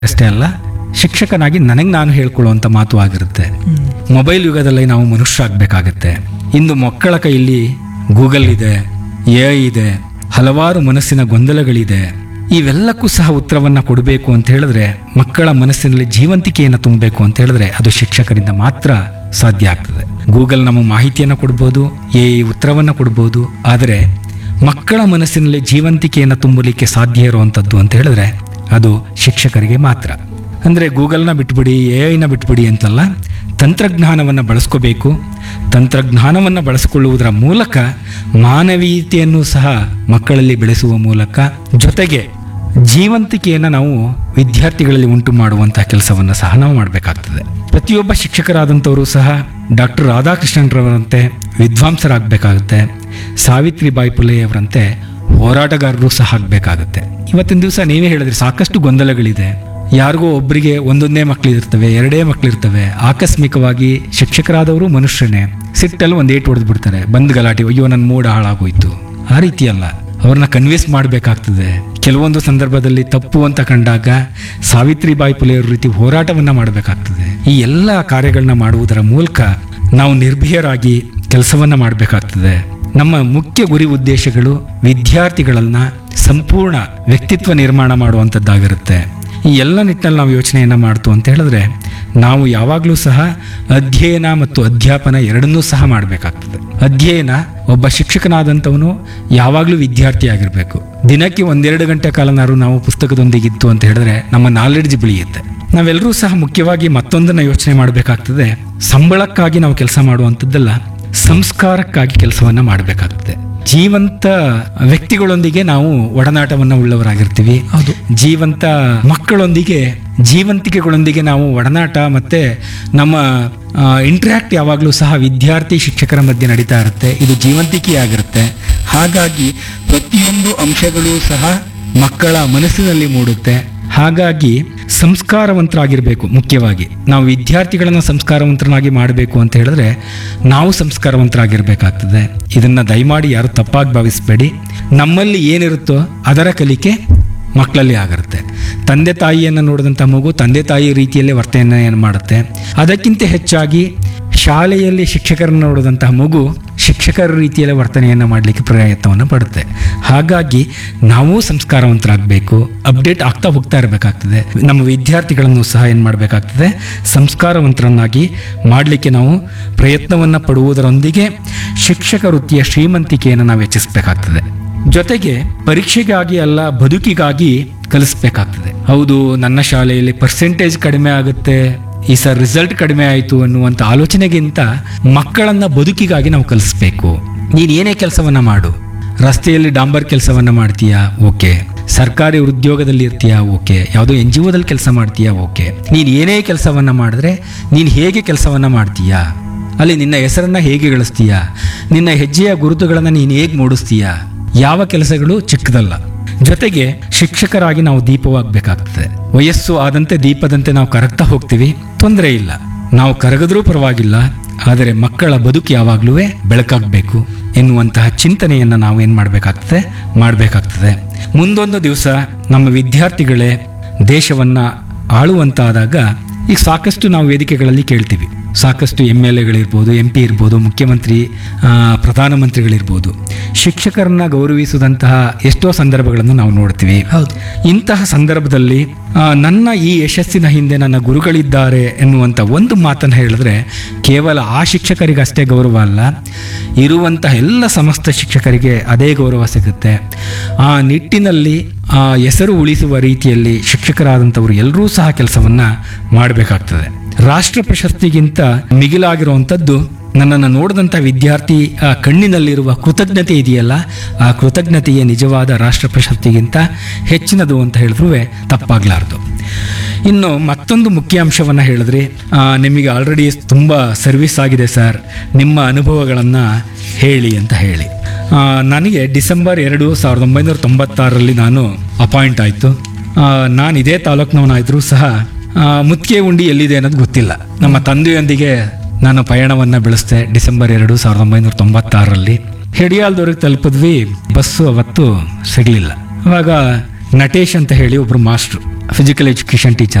ಅಷ್ಟೇ ಅಲ್ಲ ಶಿಕ್ಷಕನಾಗಿ ನನಗೆ ನಾನು ಹೇಳ್ಕೊಳ್ಳುವಂಥ ಮಾತು ಆಗಿರುತ್ತೆ ಮೊಬೈಲ್ ಯುಗದಲ್ಲಿ ನಾವು ಮನುಷ್ಯ ಆಗಬೇಕಾಗತ್ತೆ ಇಂದು ಮಕ್ಕಳ ಕೈಯಲ್ಲಿ ಗೂಗಲ್ ಇದೆ ಎ ಇದೆ ಹಲವಾರು ಮನಸ್ಸಿನ ಗೊಂದಲಗಳಿದೆ ಇವೆಲ್ಲಕ್ಕೂ ಸಹ ಉತ್ತರವನ್ನ ಕೊಡಬೇಕು ಅಂತ ಹೇಳಿದ್ರೆ ಮಕ್ಕಳ ಮನಸ್ಸಿನಲ್ಲಿ ಜೀವಂತಿಕೆಯನ್ನು ತುಂಬಬೇಕು ಅಂತ ಹೇಳಿದ್ರೆ ಅದು ಶಿಕ್ಷಕರಿಂದ ಮಾತ್ರ ಸಾಧ್ಯ ಆಗ್ತದೆ ಗೂಗಲ್ ನಮ್ಮ ಮಾಹಿತಿಯನ್ನು ಕೊಡ್ಬೋದು ಎ ಉತ್ತರವನ್ನು ಕೊಡ್ಬೋದು ಆದರೆ ಮಕ್ಕಳ ಮನಸ್ಸಿನಲ್ಲಿ ಜೀವಂತಿಕೆಯನ್ನು ತುಂಬಲಿಕ್ಕೆ ಸಾಧ್ಯ ಇರುವಂಥದ್ದು ಅಂತ ಹೇಳಿದ್ರೆ ಅದು ಶಿಕ್ಷಕರಿಗೆ ಮಾತ್ರ ಅಂದರೆ ಗೂಗಲ್ನ ಬಿಟ್ಬಿಡಿ ಎ ಐನ ಬಿಟ್ಬಿಡಿ ಅಂತಲ್ಲ ತಂತ್ರಜ್ಞಾನವನ್ನು ಬಳಸ್ಕೋಬೇಕು ತಂತ್ರಜ್ಞಾನವನ್ನು ಬಳಸಿಕೊಳ್ಳುವುದರ ಮೂಲಕ ಮಾನವೀಯತೆಯನ್ನು ಸಹ ಮಕ್ಕಳಲ್ಲಿ ಬೆಳೆಸುವ ಮೂಲಕ ಜೊತೆಗೆ ಜೀವಂತಿಕೆಯನ್ನು ನಾವು ವಿದ್ಯಾರ್ಥಿಗಳಲ್ಲಿ ಉಂಟು ಮಾಡುವಂತಹ ಕೆಲಸವನ್ನು ಸಹ ನಾವು ಮಾಡಬೇಕಾಗ್ತದೆ ಪ್ರತಿಯೊಬ್ಬ ಶಿಕ್ಷಕರಾದಂಥವರು ಸಹ ಡಾಕ್ಟರ್ ರಾಧಾಕೃಷ್ಣನ್ರವರಂತೆ ವಿದ್ವಾಂಸರಾಗಬೇಕಾಗುತ್ತೆ ಸಾವಿತ್ರಿಬಾಯಿ ಪುಲೆಯವರಂತೆ ಹೋರಾಟಗಾರರು ಸಹ ಆಗಬೇಕಾಗುತ್ತೆ ಇವತ್ತಿನ ದಿವಸ ನೀವೇ ಹೇಳಿದ್ರಿ ಸಾಕಷ್ಟು ಗೊಂದಲಗಳಿದೆ ಯಾರಿಗೋ ಒಬ್ಬರಿಗೆ ಒಂದೊಂದೇ ಮಕ್ಕಳಿರ್ತವೆ ಎರಡೇ ಮಕ್ಕಳಿರ್ತವೆ ಆಕಸ್ಮಿಕವಾಗಿ ಶಿಕ್ಷಕರಾದವರು ಮನುಷ್ಯನೇ ಸಿಟ್ಟಲ್ಲಿ ಒಂದು ಏಟು ಹೊಡೆದು ಬಿಡ್ತಾರೆ ಬಂದ್ ಗಲಾಟೆ ಅಯ್ಯೋ ನನ್ನ ಮೂಡ ಹಾಳಾಗೋಯ್ತು ಆ ರೀತಿ ಅಲ್ಲ ಅವ್ರನ್ನ ಕನ್ವಿನ್ಸ್ ಮಾಡಬೇಕಾಗ್ತದೆ ಕೆಲವೊಂದು ಸಂದರ್ಭದಲ್ಲಿ ತಪ್ಪು ಅಂತ ಕಂಡಾಗ ಸಾವಿತ್ರಿಬಾಯಿ ಪುಲೆಯವ್ರ ರೀತಿ ಹೋರಾಟವನ್ನ ಮಾಡಬೇಕಾಗ್ತದೆ ಈ ಎಲ್ಲ ಕಾರ್ಯಗಳನ್ನ ಮಾಡುವುದರ ಮೂಲಕ ನಾವು ನಿರ್ಭಯರಾಗಿ ಕೆಲಸವನ್ನ ಮಾಡಬೇಕಾಗ್ತದೆ ನಮ್ಮ ಮುಖ್ಯ ಗುರಿ ಉದ್ದೇಶಗಳು ವಿದ್ಯಾರ್ಥಿಗಳನ್ನ ಸಂಪೂರ್ಣ ವ್ಯಕ್ತಿತ್ವ ನಿರ್ಮಾಣ ಮಾಡುವಂಥದ್ದಾಗಿರುತ್ತೆ ಈ ಎಲ್ಲ ನಿಟ್ಟಿನಲ್ಲಿ ನಾವು ಯೋಚನೆಯನ್ನು ಮಾಡ್ತು ಅಂತ ಹೇಳಿದ್ರೆ ನಾವು ಯಾವಾಗಲೂ ಸಹ ಅಧ್ಯಯನ ಮತ್ತು ಅಧ್ಯಾಪನ ಎರಡನ್ನೂ ಸಹ ಮಾಡಬೇಕಾಗ್ತದೆ ಅಧ್ಯಯನ ಒಬ್ಬ ಶಿಕ್ಷಕನಾದಂಥವನು ಯಾವಾಗಲೂ ವಿದ್ಯಾರ್ಥಿ ಆಗಿರಬೇಕು ದಿನಕ್ಕೆ ಒಂದೆರಡು ಗಂಟೆ ಕಾಲನಾರು ನಾವು ಪುಸ್ತಕದೊಂದಿಗಿತ್ತು ಅಂತ ಹೇಳಿದ್ರೆ ನಮ್ಮ ನಾಲೆಡ್ಜ್ ಬೆಳೆಯುತ್ತೆ ನಾವೆಲ್ಲರೂ ಸಹ ಮುಖ್ಯವಾಗಿ ಮತ್ತೊಂದನ್ನು ಯೋಚನೆ ಮಾಡಬೇಕಾಗ್ತದೆ ಸಂಬಳಕ್ಕಾಗಿ ನಾವು ಕೆಲಸ ಮಾಡುವಂಥದ್ದಲ್ಲ ಸಂಸ್ಕಾರಕ್ಕಾಗಿ ಕೆಲಸವನ್ನ ಮಾಡಬೇಕಾಗುತ್ತೆ ಜೀವಂತ ವ್ಯಕ್ತಿಗಳೊಂದಿಗೆ ನಾವು ಒಡನಾಟವನ್ನ ಉಳ್ಳವರಾಗಿರ್ತೀವಿ ಹೌದು. ಜೀವಂತ ಮಕ್ಕಳೊಂದಿಗೆ ಜೀವಂತಿಕೆಗಳೊಂದಿಗೆ ನಾವು ಒಡನಾಟ ಮತ್ತೆ ನಮ್ಮ ಇಂಟ್ರ್ಯಾಕ್ಟ್ ಯಾವಾಗಲೂ ಸಹ ವಿದ್ಯಾರ್ಥಿ ಶಿಕ್ಷಕರ ಮಧ್ಯೆ ನಡೀತಾ ಇರುತ್ತೆ ಇದು ಜೀವಂತಿಕೆಯಾಗಿರುತ್ತೆ ಹಾಗಾಗಿ ಪ್ರತಿಯೊಂದು ಅಂಶಗಳು ಸಹ ಮಕ್ಕಳ ಮನಸ್ಸಿನಲ್ಲಿ ಮೂಡುತ್ತೆ ಹಾಗಾಗಿ ಸಂಸ್ಕಾರವಂತರಾಗಿರಬೇಕು ಮುಖ್ಯವಾಗಿ ನಾವು ವಿದ್ಯಾರ್ಥಿಗಳನ್ನು ಸಂಸ್ಕಾರವಂತರನ್ನಾಗಿ ಮಾಡಬೇಕು ಅಂತ ಹೇಳಿದ್ರೆ ನಾವು ಸಂಸ್ಕಾರವಂತರಾಗಿರ್ಬೇಕಾಗ್ತದೆ ಇದನ್ನ ದಯಮಾಡಿ ಯಾರು ತಪ್ಪಾಗಿ ಭಾವಿಸಬೇಡಿ ನಮ್ಮಲ್ಲಿ ಏನಿರುತ್ತೋ ಅದರ ಕಲಿಕೆ ಮಕ್ಕಳಲ್ಲಿ ಆಗಿರುತ್ತೆ ತಂದೆ ತಾಯಿಯನ್ನು ನೋಡಿದಂಥ ಮಗು ತಂದೆ ತಾಯಿ ರೀತಿಯಲ್ಲೇ ವರ್ತನೆಯನ್ನು ಮಾಡುತ್ತೆ ಅದಕ್ಕಿಂತ ಹೆಚ್ಚಾಗಿ ಶಾಲೆಯಲ್ಲಿ ಶಿಕ್ಷಕರನ್ನು ನೋಡಿದಂತಹ ಮಗು ಶಿಕ್ಷಕರ ರೀತಿಯಲ್ಲೇ ವರ್ತನೆಯನ್ನು ಮಾಡಲಿಕ್ಕೆ ಪ್ರಯತ್ನವನ್ನು ಪಡುತ್ತೆ ಹಾಗಾಗಿ ನಾವು ಸಂಸ್ಕಾರವಂತರಾಗಬೇಕು ಅಪ್ಡೇಟ್ ಆಗ್ತಾ ಹೋಗ್ತಾ ಇರಬೇಕಾಗ್ತದೆ ನಮ್ಮ ವಿದ್ಯಾರ್ಥಿಗಳನ್ನು ಸಹ ಏನು ಮಾಡಬೇಕಾಗ್ತದೆ ಸಂಸ್ಕಾರವಂತರನ್ನಾಗಿ ಮಾಡಲಿಕ್ಕೆ ನಾವು ಪ್ರಯತ್ನವನ್ನು ಪಡುವುದರೊಂದಿಗೆ ಶಿಕ್ಷಕ ವೃತ್ತಿಯ ಶ್ರೀಮಂತಿಕೆಯನ್ನು ನಾವು ಹೆಚ್ಚಿಸಬೇಕಾಗ್ತದೆ ಜೊತೆಗೆ ಪರೀಕ್ಷೆಗಾಗಿ ಅಲ್ಲ ಬದುಕಿಗಾಗಿ ಕಲಿಸ್ಬೇಕಾಗ್ತದೆ ಹೌದು ನನ್ನ ಶಾಲೆಯಲ್ಲಿ ಪರ್ಸೆಂಟೇಜ್ ಕಡಿಮೆ ಆಗುತ್ತೆ ಈ ಸರ್ ರಿಸಲ್ಟ್ ಕಡಿಮೆ ಆಯಿತು ಅನ್ನುವಂಥ ಆಲೋಚನೆಗಿಂತ ಮಕ್ಕಳನ್ನ ಬದುಕಿಗಾಗಿ ನಾವು ಕಲಿಸ್ಬೇಕು ನೀನು ಏನೇ ಕೆಲಸವನ್ನ ಮಾಡು ರಸ್ತೆಯಲ್ಲಿ ಡಾಂಬರ್ ಕೆಲಸವನ್ನ ಮಾಡ್ತೀಯಾ ಓಕೆ ಸರ್ಕಾರಿ ಉದ್ಯೋಗದಲ್ಲಿ ಇರ್ತೀಯಾ ಓಕೆ ಯಾವುದೋ ಎನ್ ಜಿ ಒದಲ್ಲಿ ಕೆಲಸ ಮಾಡ್ತೀಯಾ ಓಕೆ ನೀನು ಏನೇ ಕೆಲಸವನ್ನ ಮಾಡಿದ್ರೆ ನೀನು ಹೇಗೆ ಕೆಲಸವನ್ನ ಮಾಡ್ತೀಯಾ ಅಲ್ಲಿ ನಿನ್ನ ಹೆಸರನ್ನ ಹೇಗೆ ಗಳಿಸ್ತೀಯಾ ನಿನ್ನ ಹೆಜ್ಜೆಯ ಗುರುತುಗಳನ್ನು ನೀನು ಹೇಗೆ ಮೂಡಿಸ್ತೀಯಾ ಯಾವ ಕೆಲಸಗಳು ಚಿಕ್ಕದಲ್ಲ ಜೊತೆಗೆ ಶಿಕ್ಷಕರಾಗಿ ನಾವು ದೀಪವಾಗಬೇಕಾಗ್ತದೆ ವಯಸ್ಸು ಆದಂತೆ ದೀಪದಂತೆ ನಾವು ಕರಗ್ತಾ ಹೋಗ್ತೀವಿ ತೊಂದರೆ ಇಲ್ಲ ನಾವು ಕರಗಿದ್ರೂ ಪರವಾಗಿಲ್ಲ ಆದರೆ ಮಕ್ಕಳ ಬದುಕು ಯಾವಾಗಲೂ ಬೆಳಕಾಗಬೇಕು ಎನ್ನುವಂತಹ ಚಿಂತನೆಯನ್ನು ನಾವು ಏನು ಮಾಡಬೇಕಾಗ್ತದೆ ಮಾಡಬೇಕಾಗ್ತದೆ ಮುಂದೊಂದು ದಿವಸ ನಮ್ಮ ವಿದ್ಯಾರ್ಥಿಗಳೇ ದೇಶವನ್ನ ಆಳುವಂತಾದಾಗ ಈಗ ಸಾಕಷ್ಟು ನಾವು ವೇದಿಕೆಗಳಲ್ಲಿ ಕೇಳ್ತೀವಿ ಸಾಕಷ್ಟು ಎಮ್ ಎಲ್ ಎಗಳಿರ್ಬೋದು ಎಂ ಪಿ ಇರ್ಬೋದು ಮುಖ್ಯಮಂತ್ರಿ ಆ, ಪ್ರಧಾನಮಂತ್ರಿಗಳಿರ್ಬೋದು ಶಿಕ್ಷಕರನ್ನ ಗೌರವಿಸುವಂತಹ ಎಷ್ಟೋ ಸಂದರ್ಭಗಳನ್ನು ನಾವು ನೋಡ್ತೀವಿ ಹೌದು ಇಂತಹ ಸಂದರ್ಭದಲ್ಲಿ ಆ, ನನ್ನ ಈ ಯಶಸ್ಸಿನ ಹಿಂದೆ ನನ್ನ ಗುರುಗಳಿದ್ದಾರೆ ಎನ್ನುವಂಥ ಒಂದು ಮಾತನ್ನು ಹೇಳಿದ್ರೆ ಕೇವಲ ಆ ಶಿಕ್ಷಕರಿಗಷ್ಟೇ ಗೌರವ ಅಲ್ಲ ಇರುವಂತಹ ಎಲ್ಲ ಸಮಸ್ತ ಶಿಕ್ಷಕರಿಗೆ ಅದೇ ಗೌರವ ಸಿಗುತ್ತೆ ಆ ನಿಟ್ಟಿನಲ್ಲಿ ಆ ಹೆಸರು ಉಳಿಸುವ ರೀತಿಯಲ್ಲಿ ಶಿಕ್ಷಕರಾದಂಥವರು ಎಲ್ಲರೂ ಸಹ ಕೆಲಸವನ್ನ ಮಾಡಬೇಕಾಗ್ತದೆ ರಾಷ್ಟ್ರ ಪ್ರಶಸ್ತಿಗಿಂತ ಮಿಗಿಲಾಗಿರುವಂಥದ್ದು ನನ್ನನ್ನು ನೋಡಿದಂಥ ವಿದ್ಯಾರ್ಥಿ ಆ ಕಣ್ಣಿನಲ್ಲಿರುವ ಕೃತಜ್ಞತೆ ಇದೆಯಲ್ಲ ಆ ಕೃತಜ್ಞತೆಯೇ ನಿಜವಾದ ರಾಷ್ಟ್ರ ಪ್ರಶಸ್ತಿಗಿಂತ ಹೆಚ್ಚಿನದು ಅಂತ ಹೇಳಿದ್ರೂ ತಪ್ಪಾಗ್ಲಾರ್ದು ಇನ್ನು ಮತ್ತೊಂದು ಮುಖ್ಯ ಅಂಶವನ್ನು ಹೇಳಿದ್ರಿ ಆ, ನಿಮಗೆ ಆಲ್ರೆಡಿ ತುಂಬ ಸರ್ವಿಸ್ ಆಗಿದೆ ಸರ್ ನಿಮ್ಮ ಅನುಭವಗಳನ್ನು ಹೇಳಿ ಅಂತ ಹೇಳಿ ಆ, ನನಗೆ ಡಿಸೆಂಬರ್ ಎರಡು ಸಾವಿರದ ಒಂಬೈನೂರ ತೊಂಬತ್ತಾರರಲ್ಲಿ ನಾನು ಅಪಾಯಿಂಟ್ ಆಯಿತು ನಾನು ಇದೇ ತಾಲೂಕಿನವನಾದರೂ ಸಹ ಆ, ಮುತ್ತಿಗೆ ಉಂಡಿ ಎಲ್ಲಿದೆ ಅನ್ನೋದು ಗೊತ್ತಿಲ್ಲ ನಮ್ಮ ತಂದೆಯೊಂದಿಗೆ ನಾನು ಪಯಣವನ್ನು ಬೆಳೆಸ್ದೆ ಡಿಸೆಂಬರ್ ಎರಡು ಸಾವಿರದ ಒಂಬೈನೂರ ತೊಂಬತ್ತಾರರಲ್ಲಿ ಹೆಡಿಯಾಲ್ದವ್ರಿಗೆ ತಲುಪಿದ್ವಿ ಬಸ್ಸು ಅವತ್ತು ಸಿಗಲಿಲ್ಲ ಅವಾಗ ನಟೇಶ್ ಅಂತ ಹೇಳಿ ಒಬ್ರು ಮಾಸ್ಟ್ರು ಫಿಸಿಕಲ್ ಎಜುಕೇಷನ್ ಟೀಚರ್